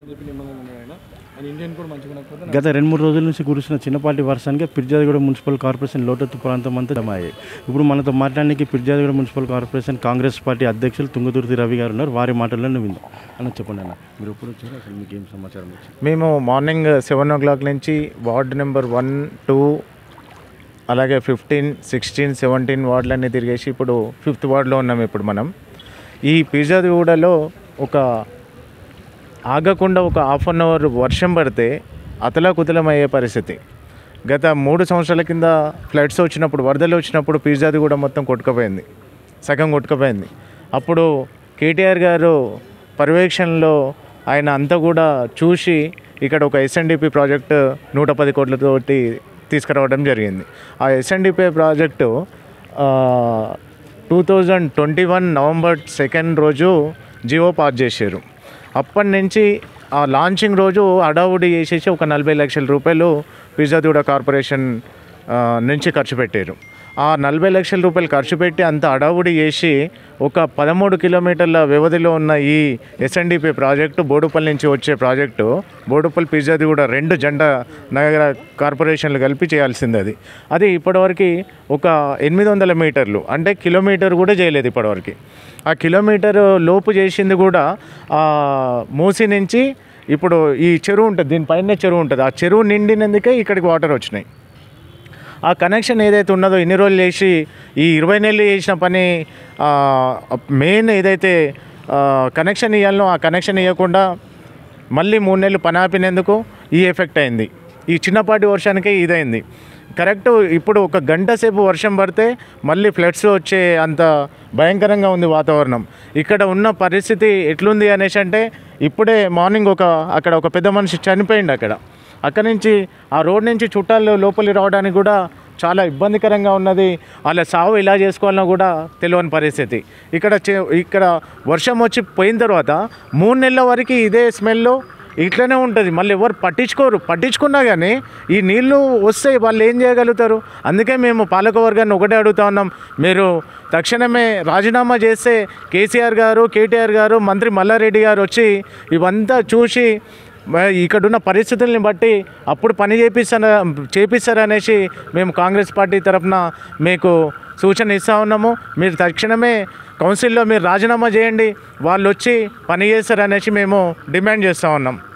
చెప్పి నిమ్మలంగా ఉన్నాడు ఆయన ఆయన ఇండియన్ కూడా మంచిగా ఉండకపోతే గత రెండు మూడు రోజుల నుంచి కురుస్తున్న చిన్నపాటి వర్షానికి పిర్జాదిగూడ మున్సిపల్ కార్పొరేషన్ లోటత్తు ప్రాంతం అంతా జమ అయ్యాయి ఇప్పుడు మనతో మాట్లాడడానికి Pirzadiguda municipal corporation Congress party అధ్యక్షులు తుంగతుర్తి రవి గారు ఉన్నారు వారి మాటలను విందాం అన్న చెప్పండి అన్న మీరు ఎప్పుడు వచ్చారు అసలు మీకు ఏం సమాచారం వచ్చింది మేము మార్నింగ్ సెవెన్ ఓ క్లాక్ నుంచి వార్డ్ నెంబర్ వన్ టూ అలాగే ఫిఫ్టీన్ సిక్స్టీన్ సెవెంటీన్ వార్డులన్నీ తిరిగేసి ఇప్పుడు ఫిఫ్త్ వార్డులో ఉన్నాం ఇప్పుడు మనం ఈ పిజ్జాదిగూడలో ఒక ఆగకుండా ఒక హాఫ్ అన్ అవర్ వర్షం పడితే అతలాకుతలం అయ్యే పరిస్థితి గత మూడు సంవత్సరాల కింద ఫ్లడ్స్ వచ్చినప్పుడు వరదలు వచ్చినప్పుడు పిజ్జాది కూడా మొత్తం కొట్టుకుపోయింది సగం కొట్టుకుపోయింది అప్పుడు కేటీఆర్ గారు పర్యవేక్షణలో ఆయన అంతా కూడా చూసి ఇక్కడ ఒక ఎస్ఎన్డిపి ప్రాజెక్టు నూట పది కోట్లతోటి తీసుకురావడం జరిగింది ఆ SNDP project two thousand twenty one November second రోజు జియో పాస్ చేశారు అప్పటి నుంచి ఆ లాంచింగ్ రోజు అడావుడి చేసేసి ఒక నలభై లక్షల రూపాయలు పిజ్జాదూడ కార్పొరేషన్ ఆ, నుంచి ఖర్చు పెట్టారు ఆ నలభై లక్షల రూపాయలు ఖర్చు పెట్టి అంత అడావుడి చేసి ఒక పదమూడు కిలోమీటర్ల వ్యవధిలో ఉన్న ఈ ఎస్ఎన్డిపి ప్రాజెక్టు బోడుపల్లి నుంచి వచ్చే ప్రాజెక్టు బోడుపల్లి పిజ్జాది కూడా రెండు జెండా నగర కార్పొరేషన్లు కలిపి చేయాల్సింది అది అది ఇప్పటివరకు ఒక ఎనిమిది వందల మీటర్లు అంటే కిలోమీటర్ కూడా చేయలేదు ఇప్పటివరకు ఆ కిలోమీటర్ లోపు చేసింది కూడా ఆ మూసి నుంచి ఇప్పుడు ఈ చెరువు ఉంటుంది దీనిపైనే చెరువు ఉంటుంది ఆ చెరువు నిండినందుకే ఇక్కడికి వాటర్ వచ్చినాయి ఆ కనెక్షన్ ఏదైతే ఉన్నదో ఇన్ని రోజులు చేసి ఈ ఇరవై నెలలు చేసిన పని మెయిన్ ఏదైతే ఆ, కనెక్షన్ ఇవ్వాలనో ఆ కనెక్షన్ ఇవ్వకుండా మళ్ళీ మూడు నెలలు పని ఆపినందుకు ఈ ఎఫెక్ట్ అయింది ఈ చిన్నపాటి వర్షానికే ఇదైంది కరెక్ట్ ఇప్పుడు ఒక గంట సేపు వర్షం పడితే మళ్ళీ ఫ్లడ్స్ వచ్చే అంత భయంకరంగా ఉంది వాతావరణం ఇక్కడ ఉన్న పరిస్థితి ఎట్లుంది అనేసి అంటే ఇప్పుడే మార్నింగ్ ఒక అక్కడ ఒక పెద్ద మనిషి చనిపోయింది అక్కడ అక్కడి నుంచి ఆ రోడ్ నుంచి చుట్టాలు లోపలికి రావడానికి కూడా చాలా ఇబ్బందికరంగా ఉన్నది వాళ్ళ సాగు ఎలా చేసుకోవాలన్నా కూడా తెలియని పరిస్థితి ఇక్కడ చే- ఇక్కడ వర్షం వచ్చి పోయిన తర్వాత మూడు నెలల వరకు ఇదే స్మెల్ ఇట్లనే ఉంటుంది మళ్ళీ ఎవరు పట్టించుకోరు పట్టించుకున్నా కానీ ఈ నీళ్లు వస్తే వాళ్ళు ఏం చేయగలుగుతారు అందుకే మేము పాలకవర్గాన్ని ఒకటే అడుగుతా ఉన్నాం మీరు తక్షణమే రాజీనామా చేస్తే కేసీఆర్ గారు కేటీఆర్ గారు మంత్రి మల్లారెడ్డి గారు వచ్చి ఇవంతా చూసి మ- ఇక్కడున్న పరిస్థితుల్ని బట్టి అప్పుడు పని చేపిస్తాన చేపిస్తారనేసి మేము కాంగ్రెస్ పార్టీ తరఫున మీకు సూచన ఇస్తా ఉన్నాము మీరు తక్షణమే కౌన్సిల్లో మీరు రాజీనామా చేయండి వాళ్ళు వచ్చి పని చేస్తారనేసి మేము డిమాండ్ చేస్తూ ఉన్నాం